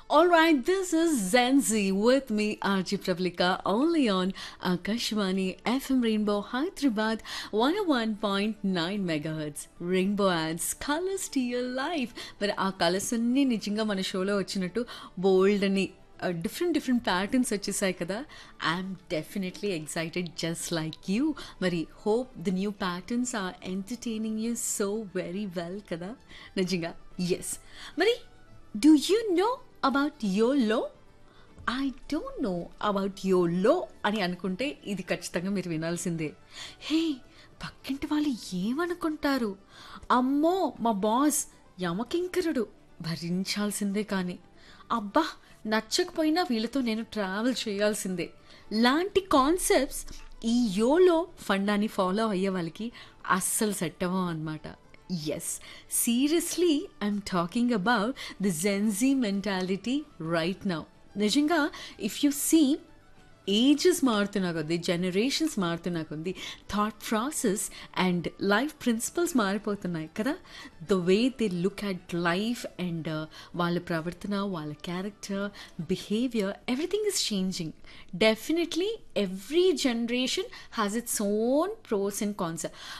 All right, this is Zenzi with me, RG Prablika, only on Akashvani FM Rainbow Hyderabad 101.9 megahertz. Rainbow ads, colors to your life. మరి ఆ colours అన్నీ నిజంగా మన షోలో వచ్చినట్టు బోల్డ్ అని డిఫరెంట్ డిఫరెంట్ ప్యాటర్న్స్ వచ్చేసాయి కదా I'm definitely excited just like you మరి hope the new patterns are entertaining you so very well కదా నిజంగా ఎస్ మరి do you know about your low I don't know about your low అని అనుకుంటే ఇది ఖచ్చితంగా మీరు వినాల్సిందే హే పక్కింటి వాళ్ళు ఏమనుకుంటారు అమ్మో మా బాస్ యమకింకరుడు భరించాల్సిందే కానీ అబ్బా నచ్చకపోయినా వీళ్ళతో నేను ట్రావెల్ చేయాల్సిందే లాంటి కాన్సెప్ట్స్ ఈ యోలో ఫండాన్ని ఫాలో అయ్యే వాళ్ళకి అస్సలు సెట్ అవ్వం అనమాట yes seriously I'm talking about the Gen Z mentality right now నిజంగా ఇఫ్ యు సీ ఏజెస్ మారుతున్నా కొద్దీ జనరేషన్స్ మారుతున్నా కొద్దీ thought process and life principles మారిపోతున్నాయి కదా the way they look at life and వాళ్ళ ప్రవర్తన వాళ్ళ character behaviour everything is changing definitely every generation has its own pros and cons